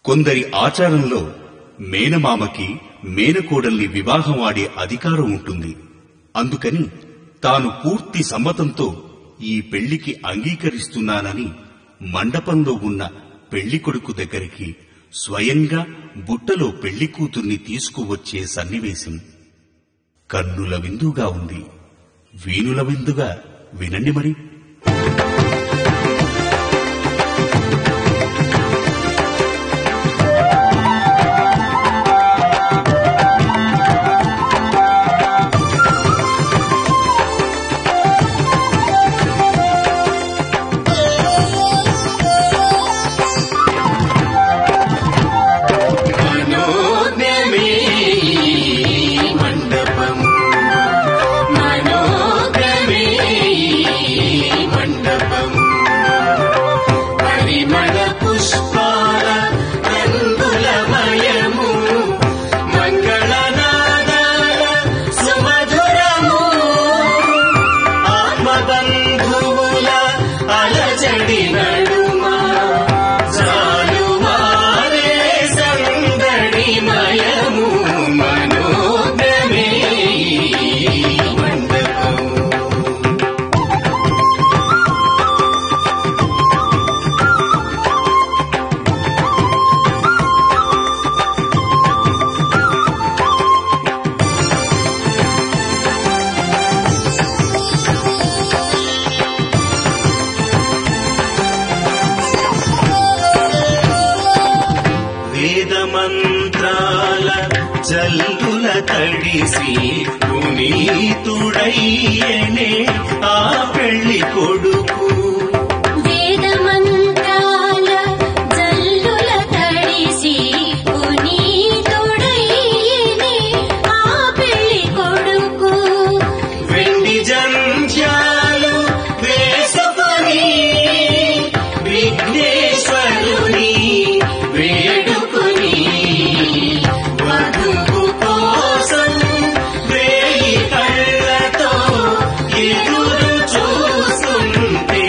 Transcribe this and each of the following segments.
కొందరి ఆచారంలో మేనమామకి మేనకోడల్ని వివాహం ఆడే అధికారం ఉంటుంది అందుకని తాను పూర్తి సమ్మతంతో ఈ పెళ్లికి అంగీకరిస్తున్నానని మండపంలో ఉన్న పెళ్లి కొడుకు దగ్గరికి స్వయంగా బుట్టలో పెళ్లి కూతుర్ని తీసుకువచ్చే సన్నివేశం కన్నుల విందుగా ఉంది వీణుల విందుగా వినండి మరి మనోజ్ఞమే మండపం మనోజ్ఞమే మండపం పరిమళ పుష్పాల రంగులమయము మంగళనాదాల సుమధురము ఆత్మబంధువుల అలజడి నడుమా జాలువారే సందడిమయము మనోజ్ఞమే మండపం వేద మంత్రాల జల్లుల తడిసి పునీతుడయ్యనే ఆ పెళ్లి కొడుకు వేదమంత్రాల జల్లుల తడిసి పునీతుడయ్యనే ఆ పెళ్లి కొడుకు వెండి జంధ్యాలు వేసుకొని విఘ్నేశ్వరుని వేడుకొని వధువు కోసం వేయి కళ్ళతో ఎదురు చూస్తుంటే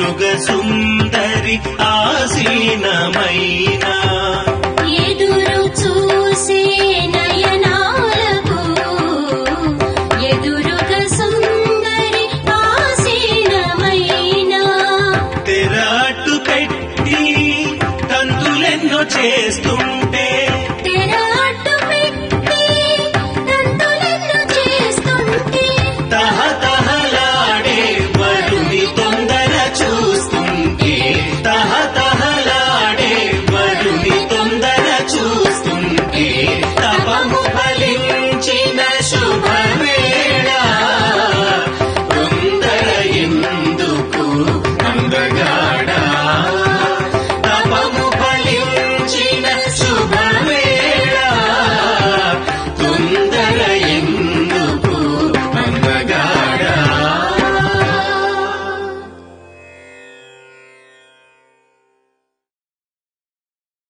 ఎదురుగ సుందరి ఆసీనమైన ఎదురు చూసే నయనాలకు ఎదురుగ సుందరి ఆసీనమైన తెరాటు పెట్టి తంతులెన్నో చేస్తుంటే తెరాటు పెట్టి తంతులెన్నో చేస్తుంటే తహతహలాడే వరుని తొందర చూస్తుంటే తహతహలాడే వరుని తొందర చూస్తుంటే తపము ఫలించిన శుభవేళ తొందర ఎన్న